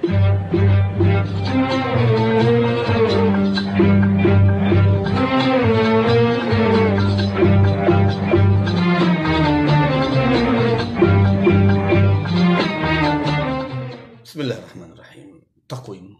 بسم الله الرحمن الرحيم تقويم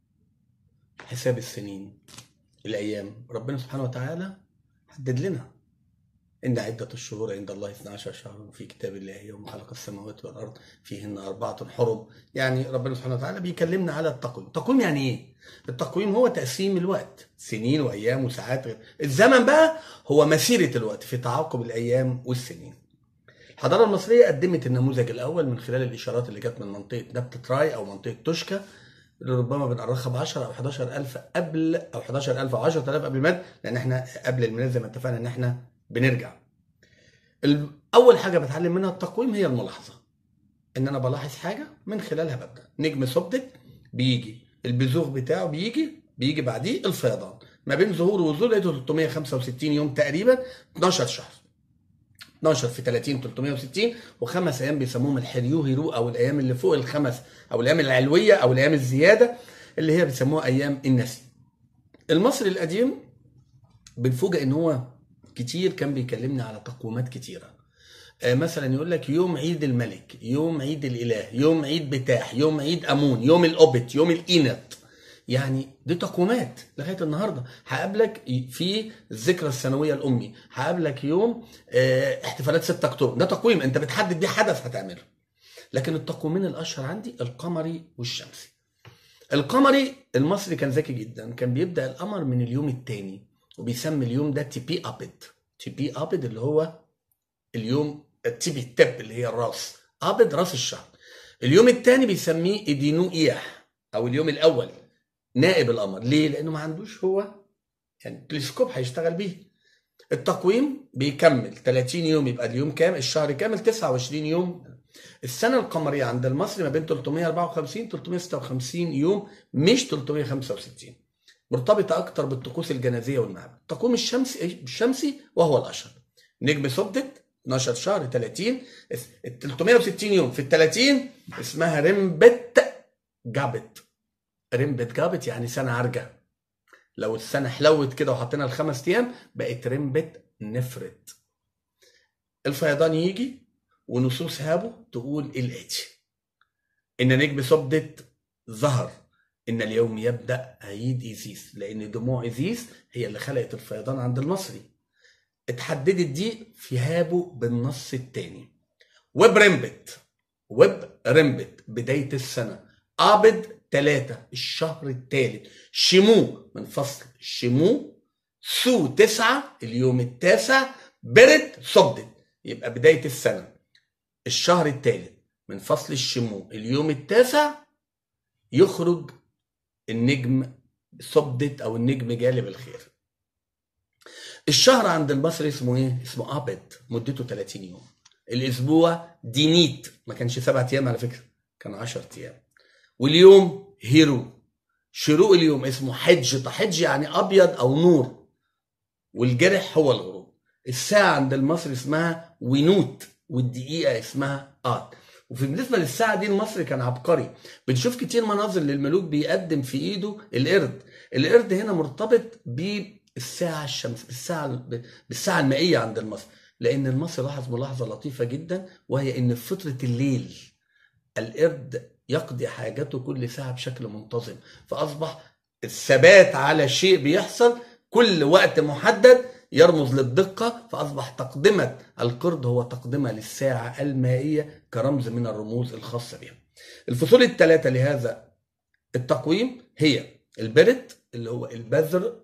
حساب السنين الأيام ربنا سبحانه وتعالى حدد لنا إن عدة الشهور عند الله 12 شهرا في كتاب الله يوم خلق السماوات والأرض فيهن أربعة حرم يعني ربنا سبحانه وتعالى بيكلمنا على التقويم التقويم يعني إيه؟ التقويم هو تقسيم الوقت سنين وأيام وساعات الزمن بقى هو مسيرة الوقت في تعاقب الأيام والسنين الحضارة المصرية قدمت النموذج الأول من خلال الإشارات اللي جت من منطقة نبتة راي أو منطقة توشكا اللي ربما بنأرخها ب 10 أو 11 ألف قبل أو 11 ألف أو 10 ألف قبل الميلاد لأن إحنا قبل الميلاد زي ما اتفقنا إن إحنا بنرجع. ال- أول حاجة بتعلم منها التقويم هي الملاحظة. إن أنا بلاحظ حاجة من خلالها ببدأ. نجم سبتك بيجي البزوغ بتاعه بيجي بيجي بعديه الفيضان. ما بين ظهور وظهور لقيته 365 يوم تقريبا 12 شهر. 12 في 30 360 وخمس ايام بيسموهم الحريو هيرو او الايام اللي فوق الخمس او الايام العلويه او الايام الزياده اللي هي بيسموها ايام النسي. المصري القديم بنفوجئ ان هو كتير كان بيكلمنا على تقويمات كتيره. آه، مثلا يقول لك يوم عيد الملك، يوم عيد الاله، يوم عيد بتاح، يوم عيد امون، يوم الاوبت، يوم الاينت. يعني دي تقويمات لغايه النهارده هقابلك في الذكرى السنويه الامي هقابلك يوم آه، احتفالات 6 اكتوبر ده تقويم انت بتحدد بيه حدث هتعمله لكن التقويمين الاشهر عندي القمري والشمسي القمري المصري كان ذكي جدا كان بيبدا القمر من اليوم الثاني وبيسمي اليوم ده تي بي ابد تي بي ابد اللي هو اليوم التي بي تب اللي هي الراس ابد راس الشهر اليوم الثاني بيسميه ادينو اياح او اليوم الاول نائب القمر ليه لانه ما عندوش هو يعني تلسكوب هيشتغل بيه التقويم بيكمل 30 يوم يبقى اليوم كام الشهر كامل 29 يوم السنه القمريه عند المصري ما بين 354 356 يوم مش 365 مرتبطه اكتر بالطقوس الجنازيه والمعابد التقويم الشمسي الشمسي وهو الاشهر نجم سبتت 12 شهر 30 ال 360 يوم في ال 30 اسمها رمبت جابت رمبت جابت يعني سنه عرجه لو السنه حلوت كده وحطينا الخمس ايام بقت رمبت نفرت الفيضان يجي ونصوص هابه تقول الاتي ان نجم سبدت ظهر ان اليوم يبدا عيد ايزيس لان دموع ايزيس هي اللي خلقت الفيضان عند المصري اتحددت دي في هابه بالنص الثاني ويب رمبت ويب رمبت بدايه السنه قابض ثلاثة الشهر الثالث شمو من فصل شمو سو تسعة اليوم التاسع برد صبدت يبقى بداية السنة الشهر الثالث من فصل الشمو اليوم التاسع يخرج النجم صبدت او النجم جالب الخير الشهر عند المصري اسمه ايه اسمه ابد مدته 30 يوم الاسبوع دينيت ما كانش سبعة ايام على فكره كان 10 ايام واليوم هيرو شروق اليوم اسمه حج حج يعني ابيض او نور والجرح هو الغروب الساعه عند المصري اسمها ونوت والدقيقه اسمها ات وفي بالنسبه للساعه دي المصري كان عبقري بنشوف كتير مناظر للملوك بيقدم في ايده القرد القرد هنا مرتبط بالساعه الشمس بالساعه بالساعه المائيه عند المصري لان المصري لاحظ ملاحظه لطيفه جدا وهي ان في فتره الليل القرد يقضي حاجته كل ساعه بشكل منتظم فاصبح الثبات على شيء بيحصل كل وقت محدد يرمز للدقة فأصبح تقدمة القرد هو تقدمة للساعة المائية كرمز من الرموز الخاصة بها الفصول الثلاثة لهذا التقويم هي البرت اللي هو البذر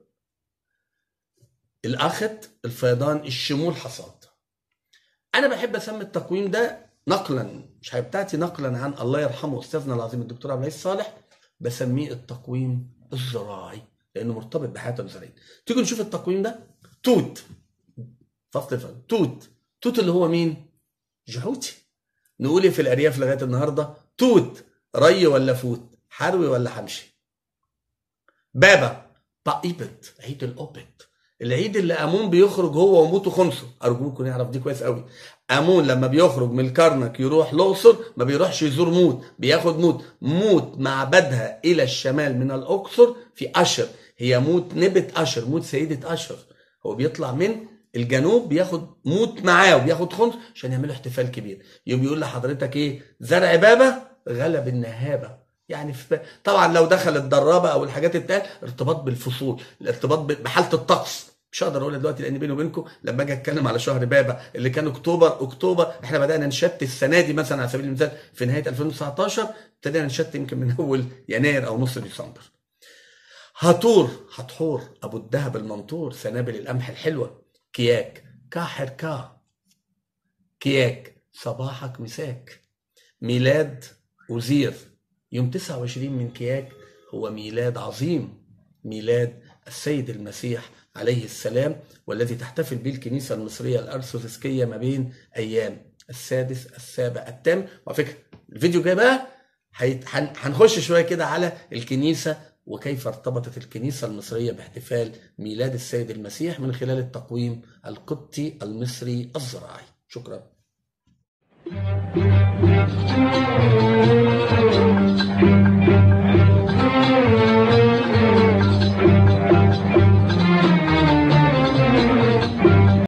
الأخت الفيضان الشمول حصاد أنا بحب أسمي التقويم ده نقلا مش بتاعتي نقلا عن الله يرحمه أستاذنا العظيم الدكتور عبد العزيز صالح بسميه التقويم الزراعي لأنه مرتبط بحياته الزراعية تيجي نشوف التقويم ده توت فصل فن توت توت اللي هو مين جهوتي نقول ايه في الارياف لغايه النهارده توت ري ولا فوت حروي ولا حمشي بابا طائبت عيد الاوبت العيد اللي امون بيخرج هو وموته خمسه ارجوكم نعرف دي كويس قوي امون لما بيخرج من الكرنك يروح الاقصر ما بيروحش يزور موت بياخد موت موت معبدها الى الشمال من الاقصر في اشر هي موت نبت اشر موت سيده اشر هو بيطلع من الجنوب بياخد موت معاه وبياخد خمس عشان يعملوا احتفال كبير يوم بيقول لحضرتك ايه زرع بابه غلب النهابه يعني في طبعا لو دخل الدرابه او الحاجات التانية ارتباط بالفصول الارتباط بحاله الطقس مش هقدر اقولها دلوقتي لان بيني وبينكم لما اجي اتكلم على شهر بابا اللي كان اكتوبر اكتوبر احنا بدانا نشت السنه دي مثلا على سبيل المثال في نهايه 2019 ابتدينا نشت يمكن من اول يناير او نص ديسمبر. هطور هتحور ابو الذهب المنطور سنابل القمح الحلوه كياك كاحر كا كياك صباحك مساك ميلاد وزير يوم 29 من كياك هو ميلاد عظيم ميلاد السيد المسيح عليه السلام والذي تحتفل به الكنيسة المصرية الأرثوذكسية ما بين أيام السادس السابع الثامن وعلى فكرة الفيديو جاي بقى هنخش شوية كده على الكنيسة وكيف ارتبطت الكنيسة المصرية باحتفال ميلاد السيد المسيح من خلال التقويم القبطي المصري الزراعي شكرا